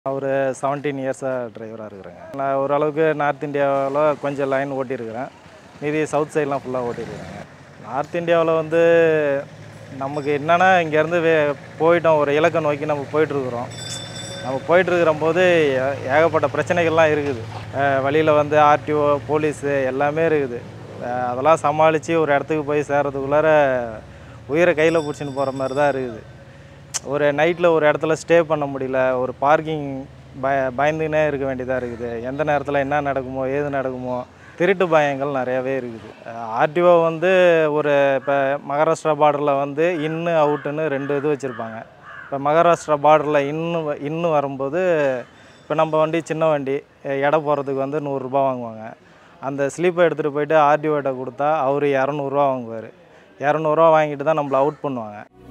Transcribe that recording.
ஒரு செவன்டீன் இயர்ஸாக டிரைவராக இருக்கிறேங்க நான் ஓரளவுக்கு நார்த் இந்தியாவில் கொஞ்சம் லைன் ஓட்டியிருக்கிறேன் மீதி சவுத் சைட்லாம் ஃபுல்லாக ஓட்டியிருக்கிறேங்க நார்த் இந்தியாவில் வந்து நமக்கு என்னென்னா இங்கேருந்து வே போயிட்டோம் ஒரு இலக்கை நோக்கி நம்ம போயிட்டுருக்குறோம் நம்ம போயிட்டுருக்கிற போது ஏ- ஏகப்பட்ட பிரச்சனைகள்லாம் இருக்குது வழியில் வந்து ஆர்டிஓ போலீஸு எல்லாமே இருக்குது அஹ் அதெல்லாம் சமாளித்து ஒரு இடத்துக்கு போய் சேர்றதுக்குள்ளார உயிரை கையில் பிடிச்சின்னு போகிற மாதிரி தான் இருக்குது ஒரு நைட்டில் ஒரு இடத்துல ஸ்டே பண்ண முடியல ஒரு பார்க்கிங் பய பயந்துக்கினே இருக்க வேண்டியதாக இருக்குது எந்த நேரத்தில் என்ன நடக்குமோ ஏது நடக்குமோ திருட்டு பயங்கள் நிறையவே இருக்குது ஆர்டிஓ வந்து ஒரு இப்போ மகாராஷ்டிரா பார்டரில் வந்து இன்னு அவுட்டுன்னு ரெண்டு இது வச்சுருப்பாங்க இப்போ மகாராஷ்டிரா பார்டரில் இன்னு வ- இன்னு வரும்போது இப்போ நம்ம வண்டி சின்ன வண்டி எ- எடை போகிறதுக்கு வந்து நூறுரூபா வாங்குவாங்க அந்த ஸ்லீப்பை எடுத்துகிட்டு போயிட்டு ஆர்டிஓட்ட கொடுத்தா அவர் இரநூறுவா வாங்குவார் இரநூறுவா வாங்கிட்டு தான் நம்மளை அவுட் பண்ணுவாங்க